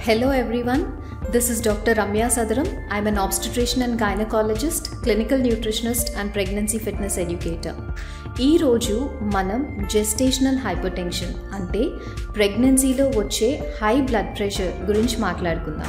Hello everyone, this is Dr. Ramya Sadaram. I'm an obstetrician and gynecologist, clinical nutritionist and pregnancy fitness educator. ఈ రోజు మనం gestational hypertension అంటే ప్రెగ్నెన్సీలో వచ్చే high blood pressure గురించి మాట్లాడుకుందాం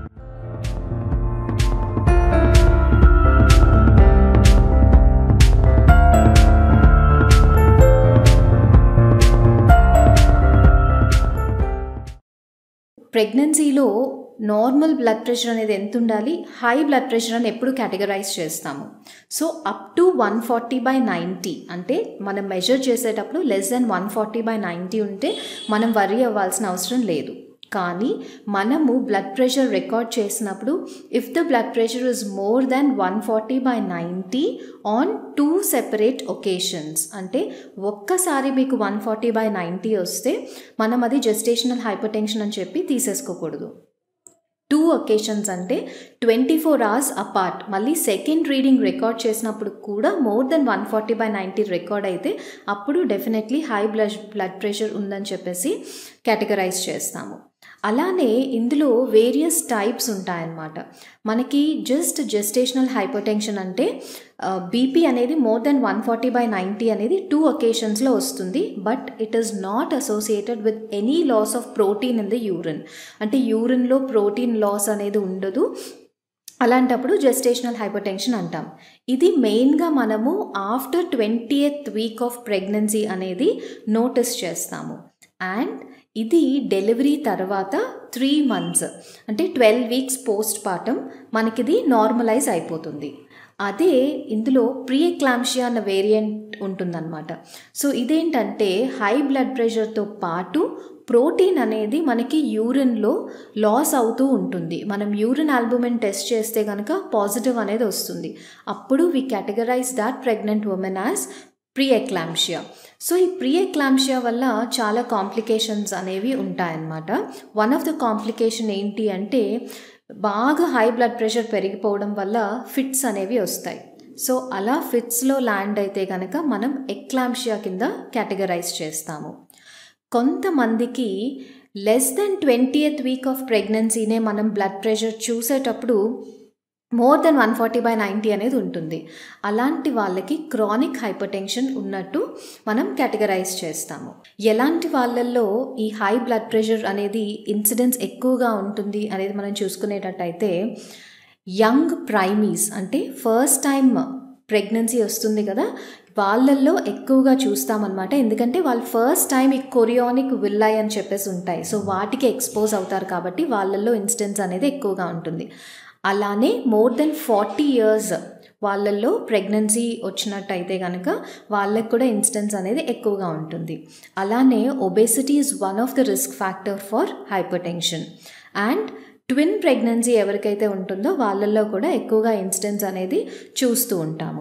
ప్రెగ్నెన్సీలో నార్మల్ బ్లడ్ ప్రెషర్ అనేది ఎంత ఉండాలి హై బ్లడ్ ప్రెషర్ అని ఎప్పుడు కేటగరైజ్ చేస్తాము so up to one forty by ninety అంటే మనం మెజర్ చేసేటప్పుడు less than one forty by ninety ఉంటే మనం వరీ అవ్వాల్సిన అవసరం లేదు కానీ మనము బ్లడ్ ప్రెషర్ రికార్డ్ చేసినప్పుడు if the blood pressure is more than one forty by ninety on two separate occasions అంటే ఒక్కసారి మీకు వన్ ఫార్టీ బై నైంటీ వస్తే మనం అది జెస్టేషనల్ హైపర్ టెన్షన్ అని చెప్పి తీసేసుకోకూడదు టూ ఒకేషన్స్ అంటే ట్వంటీ ఫోర్ అవర్స్ అపార్ట్ మళ్ళీ సెకండ్ రీడింగ్ రికార్డ్ చేసినప్పుడు కూడా more than one forty by ninety record అయితే అప్పుడు definitely high blood blood pressure ఉందని చెప్పేసి కేటగరైజ్ చేస్తాము అలానే ఇందులో వేరియస్ టైప్స్ ఉంటాయన్నమాట మనకి జస్ట్ జెస్టేషనల్ హైపర్టెన్షన్ అంటే బీపీ అనేది more than one forty by ninety అనేది టూ ఒకేషన్స్లో వస్తుంది but it is not associated with any loss of protein in the urine అంటే యూరిన్లో ప్రోటీన్ లాస్ అనేది ఉండదు అలాంటప్పుడు జెస్టేషనల్ హైపర్టెన్షన్ అంటాం ఇది మెయిన్గా మనము after twenty eighth week of pregnancy అనేది నోటీస్ చేస్తాము అండ్ ఇది డెలివరీ తర్వాత త్రీ మంత్స్ అంటే ట్వెల్వ్ వీక్స్ పోస్ట్ పార్టమ్ మనకిది నార్మలైజ్ అయిపోతుంది అదే ఇందులో ప్రియక్లాంషియా అన్న వేరియంట్ ఉంటుందన్నమాట సో ఇదేంటంటే హై బ్లడ్ ప్రెషర్తో పాటు ప్రోటీన్ అనేది మనకి యూరిన్లో లాస్ అవుతూ ఉంటుంది మనం యూరిన్ ఆల్బుమిన్ టెస్ట్ చేస్తే కనుక పాజిటివ్ అనేది వస్తుంది అప్పుడు we categorize that pregnant women as pre eclampsia so ఈ ప్రీ ఎక్లాంషియా వల్ల చాలా కాంప్లికేషన్స్ అనేవి ఉంటాయన్నమాట వన్ ఆఫ్ ద కాంప్లికేషన్ ఏంటి అంటే బాగా హై బ్లడ్ ప్రెషర్ పెరిగిపోవడం వల్ల ఫిట్స్ అనేవి వస్తాయి సో అలా ఫిట్స్లో ల్యాండ్ అయితే కనుక మనం ఎక్లాంషియా కింద కేటగరైజ్ చేస్తాము కొంతమందికి less than twenty eighth week of ప్రెగ్నెన్సీనే మనం బ్లడ్ ప్రెషర్ చూసేటప్పుడు more than one forty by ninety అనేది ఉంటుంది అలాంటి వాళ్ళకి క్రానిక్ హైపర్ టెన్షన్ ఉన్నట్టు మనం కేటగరైజ్ చేస్తాము ఎలాంటి వాళ్ళల్లో ఈ హై బ్లడ్ ప్రెషర్ అనేది ఇన్సిడెన్స్ ఎక్కువగా ఉంటుంది అనేది మనం చూసుకునేటట్టయితే యంగ్ ప్రైమీస్ అంటే ఫస్ట్ టైం ప్రెగ్నెన్సీ వస్తుంది కదా వాళ్ళల్లో ఎక్కువగా చూస్తామన్నమాట ఎందుకంటే వాళ్ళు ఫస్ట్ టైం ఈ కొరియానిక్ విల్లాయ్ అని చెప్పేసి ఉంటాయి సో వాటికి ఎక్స్పోజ్ అవుతారు కాబట్టి వాళ్ళల్లో ఇన్సిడెన్స్ అనేది ఎక్కువగా ఉంటుంది అలానే మోర్ దెన్ ఫార్టీ ఇయర్స్ వాళ్ళల్లో ప్రెగ్నెన్సీ వచ్చినట్టయితే కనుక వాళ్ళకి కూడా ఇన్సిడెన్స్ అనేది ఎక్కువగా ఉంటుంది అలానే obesity is one of the risk factor for hypertension and twin pregnancy ఎవరికైతే ఉంటుందో వాళ్ళల్లో కూడా ఎక్కువగా ఇన్సిడెన్స్ అనేది చూస్తూ ఉంటాము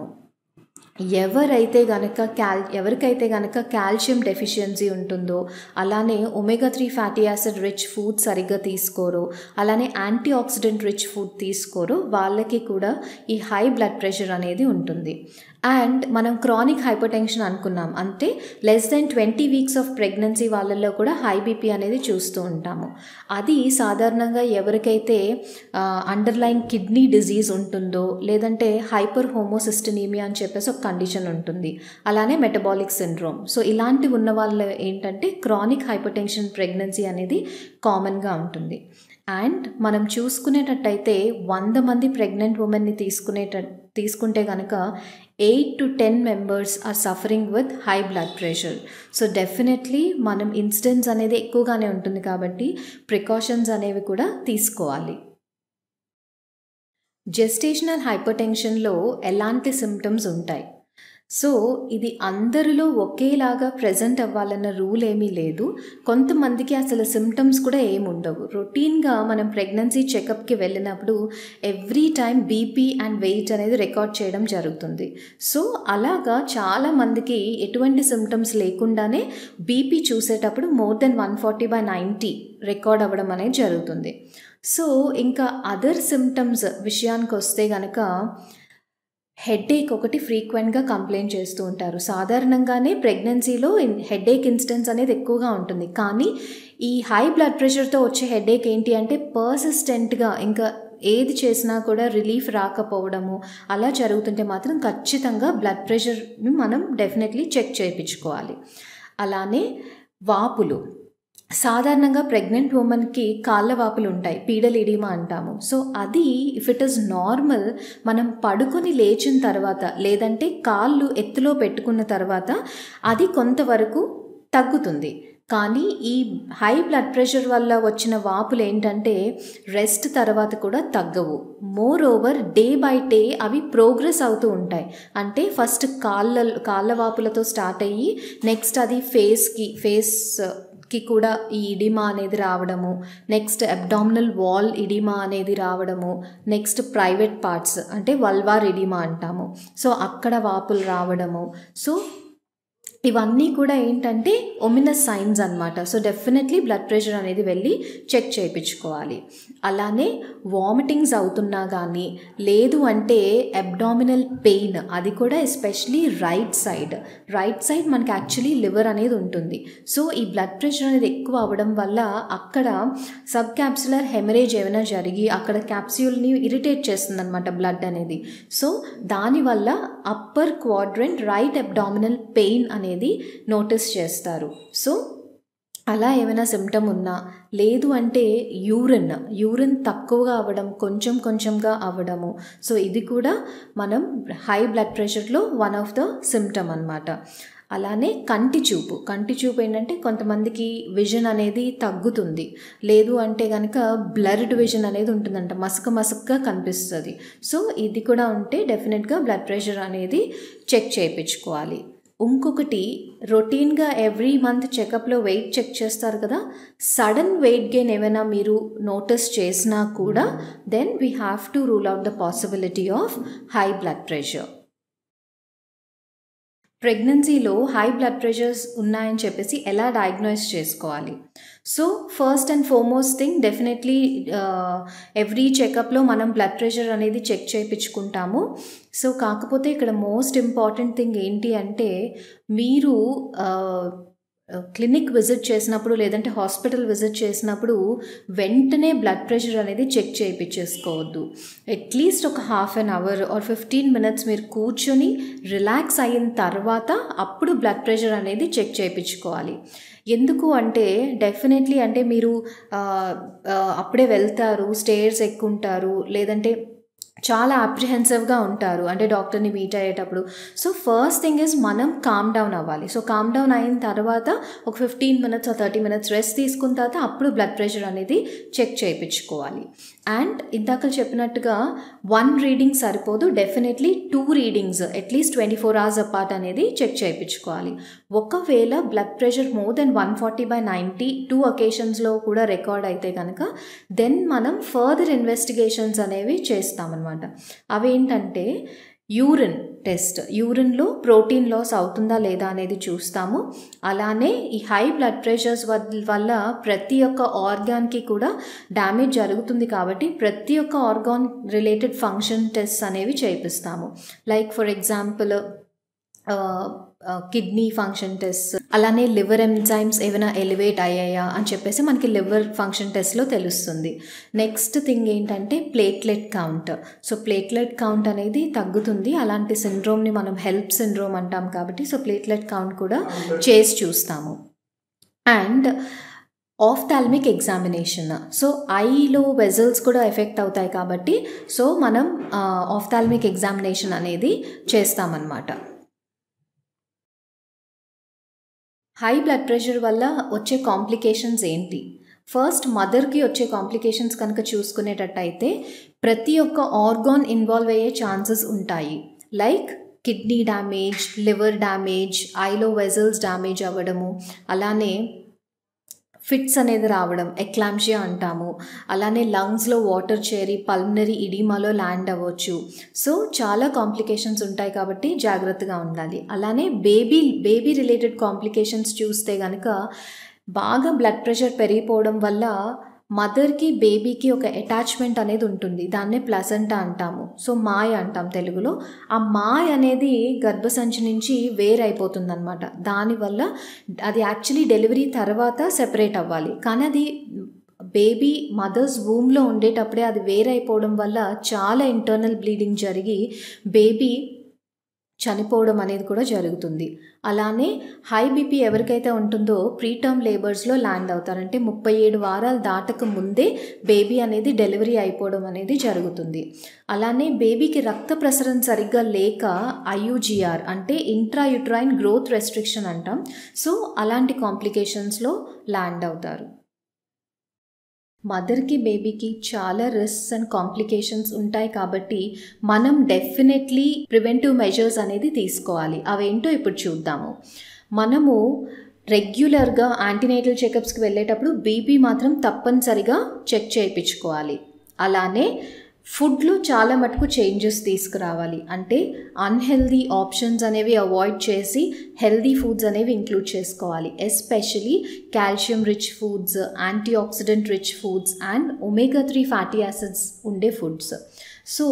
ఎవరైతే గనక క్యాల్ ఎవరికైతే గనక కాల్షియం డెఫిషియన్సీ ఉంటుందో అలానే omega three fatty acid rich food సరిగ్గా తీసుకోరో అలానే యాంటీ ఆక్సిడెంట్ రిచ్ ఫుడ్ తీసుకోరో వాళ్ళకి కూడా ఈ హై బ్లడ్ ప్రెషర్ అనేది ఉంటుంది అండ్ మనం క్రానిక్ హైపర్ టెన్షన్ అనుకున్నాం అంటే less than twenty weeks of pregnancy వాళ్ళల్లో కూడా హై బీపీ అనేది చూస్తూ ఉంటాము అది సాధారణంగా ఎవరికైతే అండర్లైన్ కిడ్నీ డిజీజ్ ఉంటుందో లేదంటే హైపర్ హోమోసిస్టనీమియా అని చెప్పేసి ఒక కండిషన్ ఉంటుంది అలానే మెటబాలిక్ సిండ్రోమ్ సో ఇలాంటివి ఉన్న వాళ్ళు ఏంటంటే క్రానిక్ హైపర్ టెన్షన్ ప్రెగ్నెన్సీ అనేది కామన్గా ఉంటుంది అండ్ మనం చూసుకునేటట్టయితే వంద మంది ప్రెగ్నెంట్ ఉమెన్ని తీసుకునేట తీసుకుంటే కనుక eight to ten members are suffering with high blood pressure so definitely మనం ఇన్సిడెన్స్ అనేది ఎక్కువగానే ఉంటుంది కాబట్టి ప్రికాషన్స్ అనేవి కూడా తీసుకోవాలి జెస్టేషనల్ హైపర్ టెన్షన్లో ఎలాంటి సిమ్టమ్స్ ఉంటాయి సో ఇది అందరిలో ఒకేలాగా ప్రజెంట్ అవ్వాలన్న రూల్ ఏమీ లేదు కొంతమందికి అసలు సిమ్టమ్స్ కూడా ఏమి ఉండవు రొటీన్గా మనం ప్రెగ్నెన్సీ చెకప్కి వెళ్ళినప్పుడు every time BP and weight అనేది రికార్డ్ చేయడం జరుగుతుంది సో అలాగా చాలామందికి ఎటువంటి సిమ్టమ్స్ లేకుండానే బీపీ చూసేటప్పుడు more than one forty by ninety record అవ్వడం అనేది జరుగుతుంది సో ఇంకా అదర్ సిమ్టమ్స్ విషయానికి వస్తే కనుక హెడేక్ ఒకటి ఫ్రీక్వెంట్గా కంప్లైంట్ చేస్తూ ఉంటారు సాధారణంగానే ప్రెగ్నెన్సీలో హెడేక్ ఇన్సిడెన్స్ అనేది ఎక్కువగా ఉంటుంది కానీ ఈ హై బ్లడ్ ప్రెషర్తో వచ్చే హెడేక్ ఏంటి అంటే పర్సిస్టెంట్గా ఇంకా ఏది చేసినా కూడా రిలీఫ్ రాకపోవడము అలా జరుగుతుంటే మాత్రం ఖచ్చితంగా బ్లడ్ ప్రెషర్ని మనం డెఫినెట్లీ చెక్ చేయించుకోవాలి అలానే వాపులు సాధారణంగా ప్రెగ్నెంట్ ఉమెన్కి కాళ్ళ వాపులు ఉంటాయి పీడలిడిమా అంటాము సో అది ఇఫ్ ఇట్ ఇస్ నార్మల్ మనం పడుకొని లేచిన తర్వాత లేదంటే కాళ్ళు ఎత్తులో పెట్టుకున్న తర్వాత అది కొంతవరకు తగ్గుతుంది కానీ ఈ హై బ్లడ్ ప్రెషర్ వల్ల వచ్చిన వాపులు ఏంటంటే రెస్ట్ తర్వాత కూడా తగ్గవు moreover day by day అవి ప్రోగ్రెస్ అవుతూ ఉంటాయి అంటే ఫస్ట్ కాళ్ళ కాళ్ళ వాపులతో స్టార్ట్ అయ్యి నెక్స్ట్ అది ఫేస్కి ఫేస్ కి కూడా ఈ ఇడిమా అనేది రావడము నెక్స్ట్ అబ్డామినల్ వాల్ ఇడిమా అనేది రావడము నెక్స్ట్ ప్రైవేట్ పార్ట్స్ అంటే వల్వార్ ఇడిమా అంటాము సో అక్కడ వాపులు రావడము సో ఇవన్నీ కూడా ఏంటంటే ఒమినస్ సైన్స్ అనమాట సో డెఫినెట్లీ బ్లడ్ ప్రెషర్ అనేది వెళ్ళి చెక్ చేయించుకోవాలి అలానే వామిటింగ్స్ అవుతున్నా కానీ లేదు అంటే అబ్డామినల్ పెయిన్ అది కూడా especially right side right side మనకి యాక్చువల్లీ లివర్ అనేది ఉంటుంది సో ఈ బ్లడ్ ప్రెషర్ అనేది ఎక్కువ అవ్వడం వల్ల అక్కడ సబ్ క్యాప్సులర్ హెమరేజ్ ఏమైనా జరిగి అక్కడ క్యాప్స్యూల్ని ఇరిటేట్ చేస్తుంది అనమాట బ్లడ్ అనేది సో దానివల్ల upper quadrant right abdominal pain అనేది నోటీస్ చేస్తారు సో అలా ఏమైనా సిమ్టమ్ ఉన్నా లేదు అంటే యూరిన్ యూరిన్ తక్కువగా అవ్వడం కొంచెం కొంచెంగా అవ్వడము సో ఇది కూడా మనం హై బ్లడ్ ప్రెషర్లో వన్ ఆఫ్ ద సిమ్టమ్ అనమాట అలానే కంటి చూపు కంటి చూపు ఏంటంటే కొంతమందికి విజన్ అనేది తగ్గుతుంది లేదు అంటే కనుక బ్లర్డ్ విజన్ అనేది ఉంటుందంట మసక మసకగా కనిపిస్తుంది సో ఇది కూడా ఉంటే డెఫినెట్గా బ్లడ్ ప్రెషర్ అనేది చెక్ చేయించుకోవాలి ఇంకొకటి రొటీన్గా ఎవ్రీ మంత్ చెకప్లో వెయిట్ చెక్ చేస్తారు కదా సడన్ వెయిట్ గెయిన్ ఏమైనా మీరు నోటీస్ చేసినా కూడా then we have to rule out the possibility of high blood pressure ప్రెగ్నెన్సీలో హై బ్లడ్ ప్రెషర్స్ ఉన్నాయని చెప్పేసి ఎలా డయాగ్నోస్ చేసుకోవాలి so first and foremost thing definitely every చెకప్లో మనం బ్లడ్ ప్రెషర్ అనేది చెక్ చేయించుకుంటాము సో కాకపోతే ఇక్కడ మోస్ట్ ఇంపార్టెంట్ థింగ్ ఏంటి అంటే మీరు క్లినిక్ విజిట్ చేసినప్పుడు లేదంటే హాస్పిటల్ విజిట్ చేసినప్పుడు వెంటనే బ్లడ్ ప్రెషర్ అనేది చెక్ చేయించేసుకోవద్దు అట్లీస్ట్ ఒక half an hour or fifteen minutes మీరు కూర్చొని రిలాక్స్ అయిన తర్వాత అప్పుడు బ్లడ్ ప్రెషర్ అనేది చెక్ చేయించుకోవాలి ఎందుకు అంటే డెఫినెట్లీ అంటే మీరు అప్పుడే వెళ్తారు స్టేర్స్ ఎక్కుంటారు లేదంటే చాలా అప్రిహెన్సివ్గా ఉంటారు అంటే డాక్టర్ని మీట్ అయ్యేటప్పుడు సో ఫస్ట్ థింగ్ ఇస్ మనం కామ్ డౌన్ అవ్వాలి సో కామ్ డౌన్ అయిన తర్వాత ఒక fifteen minutes thirty minutes rest తీసుకున్న తర్వాత అప్పుడు బ్లడ్ ప్రెషర్ అనేది చెక్ చేయించుకోవాలి అండ్ ఇందాక చెప్పినట్టుగా వన్ రీడింగ్ సరిపోదు definitely two readings at least twenty four hours apart అనేది చెక్ చేయించుకోవాలి ఒకవేళ blood pressure more than one forty by ninety two అకేషన్స్లో కూడా రికార్డ్ అయితే కనుక దెన్ మనం ఫర్దర్ ఇన్వెస్టిగేషన్స్ అనేవి చేస్తామన్నమాట అవేంటంటే యూరిన్ టెస్ట్ యూరిన్లో ప్రోటీన్ లాస్ అవుతుందా లేదా అనేది చూస్తాము అలానే ఈ హై బ్లడ్ ప్రెషర్స్ వల్ల ప్రతి ఒక్క ఆర్గాన్కి కూడా డ్యామేజ్ జరుగుతుంది కాబట్టి ప్రతి ఒక్క ఆర్గాన్ రిలేటెడ్ ఫంక్షన్ టెస్ట్ అనేవి చేపిస్తాము like for example kidney function test అలానే లివర్ ఎంజైమ్స్ ఏమైనా ఎలివేట్ అయ్యాయా అని చెప్పేసి మనకి లివర్ ఫంక్షన్ టెస్ట్లో తెలుస్తుంది నెక్స్ట్ థింగ్ ఏంటంటే platelet count so platelet count అనేది తగ్గుతుంది అలాంటి సిండ్రోమ్ని మనం హెల్ప్ సిండ్రోమ్ అంటాం కాబట్టి సో ప్లేట్లెట్ కౌంట్ కూడా చేసి చూస్తాము అండ్ ఆఫ్థాల్మిక్ ఎగ్జామినేషన్ సో ఐలో వెజల్స్ కూడా ఎఫెక్ట్ అవుతాయి కాబట్టి సో మనం ఆఫ్థాల్మిక్ ఎగ్జామినేషన్ అనేది చేస్తామన్నమాట హై బ్లడ్ ప్రెషర్ వల్ల వచ్చే కాంప్లికేషన్స్ ఏంటి ఫస్ట్ మదర్కి వచ్చే కాంప్లికేషన్స్ కనుక చూసుకునేటట్టయితే ప్రతి ఒక్క ఆర్గాన్ ఇన్వాల్వ్ అయ్యే ఛాన్సెస్ ఉంటాయి like kidney damage liver damage ఐలో వెజల్స్ డ్యామేజ్ అవ్వడము అలానే ఫిట్స్ అనేది రావడం ఎక్లాంషియా అంటాము అలానే లంగ్స్లో వాటర్ చేరి పల్మనరీ ఇడిమాలో ల్యాండ్ అవ్వచ్చు సో చాలా కాంప్లికేషన్స్ ఉంటాయి కాబట్టి జాగ్రత్తగా ఉండాలి అలానే బేబీ బేబీ రిలేటెడ్ కాంప్లికేషన్స్ చూస్తే కనుక బాగా బ్లడ్ ప్రెషర్ పెరిగిపోవడం వల్ల మదర్కి బేబీకి ఒక అటాచ్మెంట్ అనేది ఉంటుంది దాన్నే ప్లజంటా అంటాము సో మాయ అంటాం తెలుగులో ఆ మాయ అనేది గర్భసంచి నుంచి వేరైపోతుంది అనమాట దానివల్ల అది యాక్చువల్లీ డెలివరీ తర్వాత సెపరేట్ అవ్వాలి కానీ అది బేబీ మదర్స్ వూమ్లో ఉండేటప్పుడే అది వేరైపోవడం వల్ల చాలా ఇంటర్నల్ బ్లీడింగ్ జరిగి బేబీ చనిపోవడం అనేది కూడా జరుగుతుంది అలానే హై బీపీ ఎవరికైతే ఉంటుందో ప్రీటర్మ్ లేబర్స్లో ల్యాండ్ అవుతారంటే ముప్పై ఏడు వారాలు దాటక ముందే బేబీ అనేది డెలివరీ అయిపోవడం అనేది జరుగుతుంది అలానే బేబీకి రక్త ప్రసరణ సరిగ్గా లేక ఐయుజిఆర్ అంటే ఇంట్రాయుట్రైన్ గ్రోత్ రెస్ట్రిక్షన్ అంటాం సో అలాంటి కాంప్లికేషన్స్లో ల్యాండ్ అవుతారు మదర్కి బేబీకి చాలా రిస్క్స్ అండ్ కాంప్లికేషన్స్ ఉంటాయి కాబట్టి మనం డెఫినెట్లీ ప్రివెంటివ్ మెజర్స్ అనేది తీసుకోవాలి అవేంటో ఇప్పుడు చూద్దాము మనము రెగ్యులర్గా యాంటీనేటల్ చెకప్స్కి వెళ్ళేటప్పుడు బీపీ మాత్రం తప్పనిసరిగా చెక్ చేయించుకోవాలి అలానే ఫుడ్లో చాలా మటుకు చేంజెస్ తీసుకురావాలి అంటే అన్హెల్దీ ఆప్షన్స్ అనేవి అవాయిడ్ చేసి హెల్దీ ఫుడ్స్ అనేవి ఇంక్లూడ్ చేసుకోవాలి especially calcium rich foods antioxidant rich foods and omega three fatty acids ఉండే foods so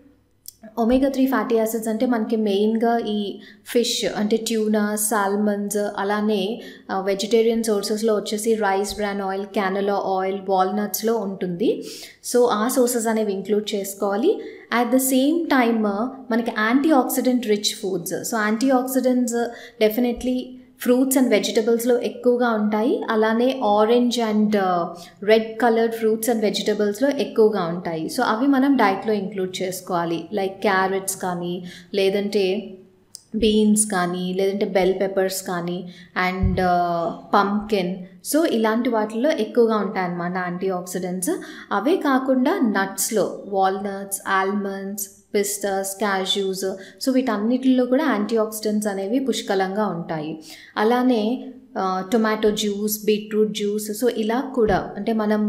omega three fatty acids అంటే మనకి మెయిన్గా ఈ ఫిష్ అంటే ట్యూనా సాల్మన్స్ అలానే వెజిటేరియన్ సోర్సెస్లో వచ్చేసి rice bran oil canola oil వాల్నట్స్లో ఉంటుంది సో ఆ సోర్సెస్ అనేవి ఇంక్లూడ్ చేసుకోవాలి అట్ ద సేమ్ టైమ్ మనకి antioxidant rich foods so anti oxidants definitely fruits and వెజిటబుల్స్లో ఎక్కువగా ఉంటాయి అలానే orange and red coloured fruits and వెజిటబుల్స్లో ఎక్కువగా ఉంటాయి సో అవి మనం డైట్లో ఇంక్లూడ్ చేసుకోవాలి లైక్ క్యారెట్స్ కానీ లేదంటే బీన్స్ కానీ లేదంటే బెల్ పెప్పర్స్ కానీ అండ్ పంకిన్ సో ఇలాంటి వాటిల్లో ఎక్కువగా ఉంటాయన్నమాట యాంటీ ఆక్సిడెంట్స్ అవే కాకుండా నట్స్లో walnuts almonds pistas cashews so వీటన్నిటిలో కూడా యాంటీ ఆక్సిడెంట్స్ అనేవి పుష్కలంగా ఉంటాయి అలానే tomato juice beetroot juice so ఇలా కూడా అంటే మనం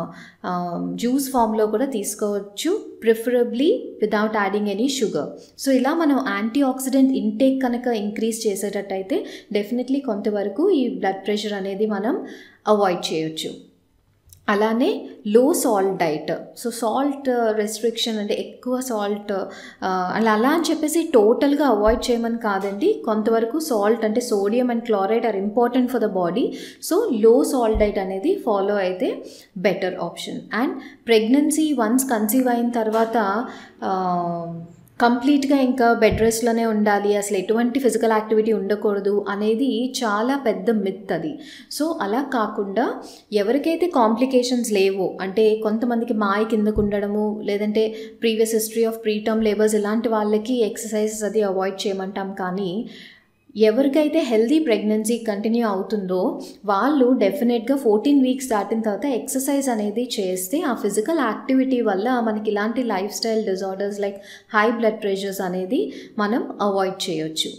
జ్యూస్ ఫామ్లో కూడా తీసుకోవచ్చు preferably without adding any sugar so ఇలా మనం యాంటీ ఆక్సిడెంట్ ఇంటేక్ కనుక ఇంక్రీజ్ చేసేటట్టయితే డెఫినెట్లీ కొంతవరకు ఈ బ్లడ్ ప్రెషర్ అనేది మనం అవాయిడ్ చేయొచ్చు అలానే low salt diet so salt restriction అంటే ఎక్కువ సాల్ట్ అలా అలా అని చెప్పేసి టోటల్గా అవాయిడ్ చేయమని కాదండి కొంతవరకు సాల్ట్ అంటే sodium and chloride are important for the body so low salt diet అనేది ఫాలో అయితే better option and pregnancy once conceive అయిన తర్వాత కంప్లీట్గా ఇంకా బెడ్ రెస్ట్లోనే ఉండాలి అసలు ఎటువంటి ఫిజికల్ యాక్టివిటీ ఉండకూడదు అనేది చాలా పెద్ద మిత్ అది సో అలా కాకుండా ఎవరికైతే కాంప్లికేషన్స్ లేవో అంటే కొంతమందికి మాయ కిందకు ఉండడము లేదంటే previous history of preterm labours ఇలాంటి వాళ్ళకి ఎక్సర్సైజెస్ అది అవాయిడ్ చేయమంటాం కానీ ఎవరికైతే హెల్దీ ప్రెగ్నెన్సీ కంటిన్యూ అవుతుందో వాళ్ళు డెఫినెట్గా ఫోర్టీన్ వీక్స్ దాటిన తర్వాత ఎక్సర్సైజ్ అనేది చేస్తే ఆ ఫిజికల్ యాక్టివిటీ వల్ల మనకి ఇలాంటి lifestyle disorders like high blood pressures అనేది మనం అవాయిడ్ చేయొచ్చు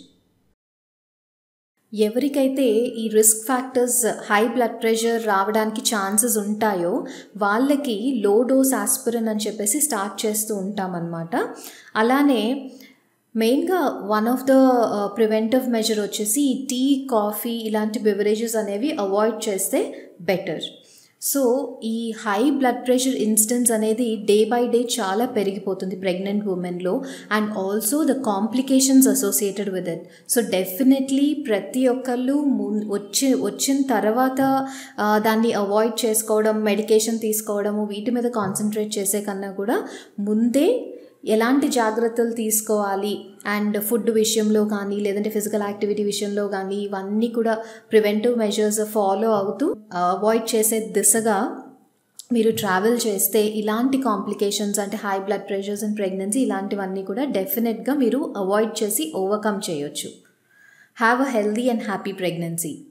ఎవరికైతే ఈ risk factors high blood pressure రావడానికి ఛాన్సెస్ ఉంటాయో వాళ్ళకి లో డోస్ ఆస్పిరిన్ అని చెప్పేసి స్టార్ట్ చేస్తూ ఉంటామన్నమాట అలానే మెయిన్గా one of the preventive measure వచ్చేసి టీ కాఫీ ఇలాంటి బెవరేజెస్ అనేవి అవాయిడ్ చేస్తే బెటర్ సో ఈ హై బ్లడ్ ప్రెషర్ ఇన్సిడెన్స్ అనేది డే బై డే చాలా పెరిగిపోతుంది ప్రెగ్నెంట్ ఉమెన్లో and also the complications associated with it so definitely ప్రతి ఒక్కళ్ళు వచ్చి వచ్చిన తర్వాత దాన్ని అవాయిడ్ చేసుకోవడం మెడికేషన్ తీసుకోవడము వీటి మీద కాన్సన్ట్రేట్ చేసే కన్నా కూడా ముందే ఎలాంటి జాగ్రత్తలు తీసుకోవాలి అండ్ ఫుడ్ విషయంలో కానీ లేదంటే ఫిజికల్ యాక్టివిటీ విషయంలో కానీ ఇవన్నీ కూడా ప్రివెంటివ్ మెజర్స్ ఫాలో అవుతూ అవాయిడ్ చేసే దిశగా మీరు ట్రావెల్ చేస్తే ఇలాంటి కాంప్లికేషన్స్ అంటే high blood pressures and pregnancy ఇలాంటివన్నీ కూడా డెఫినెట్గా మీరు అవాయిడ్ చేసి ఓవర్కమ్ చేయొచ్చు have a healthy and happy pregnancy